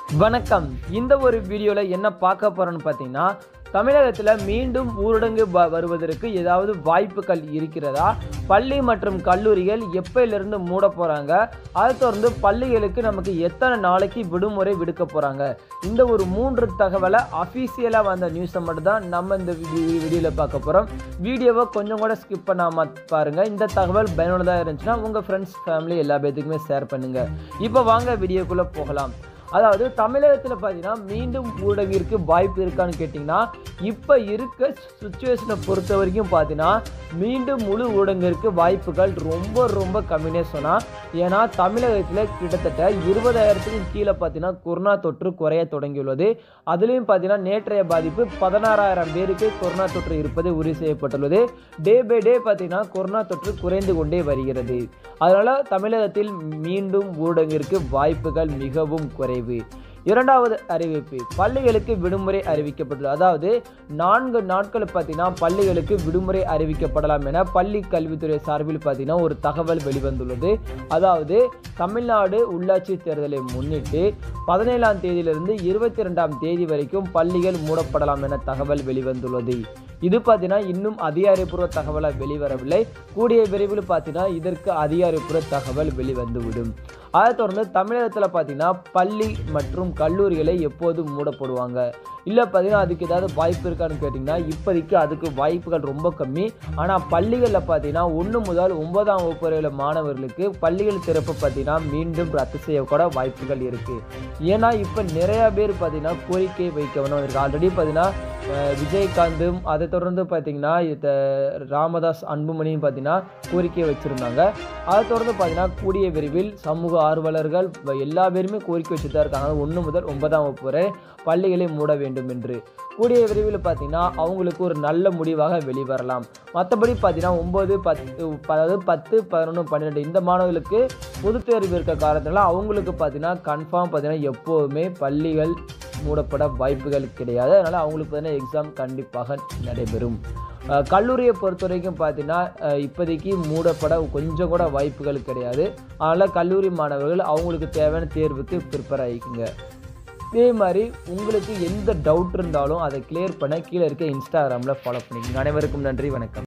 வணக்கம் இந்த ஒரு வீடியோவில் என்ன பார்க்க போகிறோன்னு பார்த்தீங்கன்னா தமிழகத்தில் மீண்டும் ஊரடங்கு வ- வருவதற்கு ஏதாவது வாய்ப்புகள் இருக்கிறதா பள்ளி மற்றும் கல்லூரிகள் எப்பயிலிருந்து மூட போகிறாங்க அதை தொடர்ந்து பள்ளிகளுக்கு நமக்கு எத்தனை நாளைக்கு விடுமுறை விடுக்க போகிறாங்க இந்த ஒரு மூன்று தகவலை அஃபீஷியலாக வந்த நியூஸை மட்டும் தான் நம்ம இந்த வீடியோவில் பார்க்க போகிறோம் வீடியோவை கொஞ்சம் கூட ஸ்கிப் பண்ணாமல் பாருங்கள் இந்த தகவல் பயனுள்ளதாக இருந்துச்சுன்னா உங்கள் ஃப்ரெண்ட்ஸ் ஃபேமிலி எல்லா பேத்துக்குமே ஷேர் பண்ணுங்கள் இப்போ வாங்க வீடியோக்குள்ளே போகலாம் அதாவது தமிழகத்தில் பார்த்தீங்கன்னா மீண்டும் ஊரடங்கிற்கு வாய்ப்பு இருக்கான்னு கேட்டிங்கன்னா இப்போ இருக்க சுச்சுவேஷனை பொறுத்த வரைக்கும் பார்த்தீங்கன்னா மீண்டும் முழு ஊரடங்கிற்கு வாய்ப்புகள் ரொம்ப ரொம்ப கம்மினே சொன்னால் ஏன்னா தமிழகத்தில் கிட்டத்தட்ட இருபதாயிரத்துக்கும் கீழே பார்த்தீங்கன்னா கொரோனா தொற்று குறைய தொடங்கியுள்ளது அதுலேயும் பார்த்தீங்கன்னா நேற்றைய பாதிப்பு பதினாறாயிரம் பேருக்கு கொரோனா தொற்று இருப்பது உறுதி செய்யப்பட்டுள்ளது டே பை டே பார்த்தீங்கன்னா கொரோனா தொற்று குறைந்து கொண்டே வருகிறது அதனால் தமிழகத்தில் மீண்டும் ஊரடங்கிற்கு வாய்ப்புகள் மிகவும் குறைவு இரண்டாவது அறிவிப்பு பள்ளிகளுக்கு விடுமுறை அறிவிக்கப்பட்டுள்ளது அதாவது நான்கு நாட்கள் பார்த்தீங்கன்னா பள்ளிகளுக்கு விடுமுறை அறிவிக்கப்படலாம் என பள்ளி கல்வித்துறை சார்பில் பார்த்தீங்கன்னா ஒரு தகவல் வெளிவந்துள்ளது அதாவது தமிழ்நாடு உள்ளாட்சி தேர்தலை முன்னிட்டு பதினேழாம் தேதியிலிருந்து இருபத்தி ரெண்டாம் தேதி வரைக்கும் பள்ளிகள் மூடப்படலாம் என தகவல் வெளிவந்துள்ளது இது பார்த்தீங்கன்னா இன்னும் அதிகாரப்பூர்வ தகவலாக வெளிவரவில்லை கூடிய விரைவில் பார்த்தீங்கன்னா இதற்கு அதிகாரப்பூர்வ தகவல் வெளிவந்துவிடும் அதை தொடர்ந்து தமிழகத்தில் பார்த்தீங்கன்னா பள்ளி மற்றும் கல்லூரிகளை எப்போது மூடப்படுவாங்க இல்லை பார்த்தீங்கன்னா அதுக்கு ஏதாவது வாய்ப்பு இருக்கான்னு கேட்டிங்கன்னா இப்போதைக்கு அதுக்கு வாய்ப்புகள் ரொம்ப கம்மி ஆனால் பள்ளிகளில் பார்த்தீங்கன்னா ஒன்று முதல் ஒன்பதாம் வகுப்பு வரையுள்ள மாணவர்களுக்கு பள்ளிகள் திறப்பு பார்த்தீங்கன்னா மீண்டும் ரத்து செய்யக்கூட வாய்ப்புகள் இருக்குது ஏன்னா இப்போ நிறைய பேர் பார்த்தீங்கன்னா கோரிக்கை வைக்கணும் இருக்கு ஆல்ரெடி பார்த்தீங்கன்னா அஹ், விஜயகாந்தும் அதை தொடர்ந்து பார்த்தீங்கன்னா இத ராமதாஸ் அன்புமணியும் பார்த்தீங்கன்னா கோரிக்கை வச்சுருந்தாங்க அதை தொடர்ந்து பார்த்தீங்கன்னா கூடிய விரைவில் சமூக ஆர்வலர்கள் வ- எல்லா பேருமே கோரிக்கை வச்சு தான் இருக்காங்க ஒன்று முதல் ஒன்பதாம் வகுப்பு வரை பள்ளிகளை மூட வேண்டும் என்று கூடிய விரைவில் பார்த்தீங்கன்னா அவங்களுக்கு ஒரு நல்ல முடிவாக வெளிவரலாம் மற்றபடி பார்த்தீங்கன்னா ஒம்பது பத்து அதாவது பத்து பதினொன்று பன்னிரெண்டு இந்த மாணவர்களுக்கு பொதுத் தேர்வு இருக்க காரணத்தினால அவங்களுக்கு பார்த்தீங்கன்னா கன்ஃபார்ம் பார்த்தீங்கன்னா எப்போதுமே பள்ளிகள் மூடப்பட வாய்ப்புகள் கிடையாது அதனால் அவங்களுக்கு பார்த்தீங்கன்னா எக்ஸாம் கண்டிப்பாக நடைபெறும் அஹ் கல்லூரியை பொறுத்த வரைக்கும் பார்த்தீங்கன்னா அஹ் இப்போதைக்கு மூடப்பட கொஞ்சம் கூட வாய்ப்புகள் கிடையாது அதனால் கல்லூரி மாணவர்கள் அவங்களுக்கு தேவையான தேர்வுக்கு ப்ரிப்பேர் ஆகிக்குங்க இதே மாதிரி உங்களுக்கு எந்த டவுட் இருந்தாலும் அதை கிளியர் பண்ண கீழே இருக்க இன்ஸ்டாகிராமில் ஃபாலோ பண்ணிக்கோங்க அனைவருக்கும் நன்றி வணக்கம்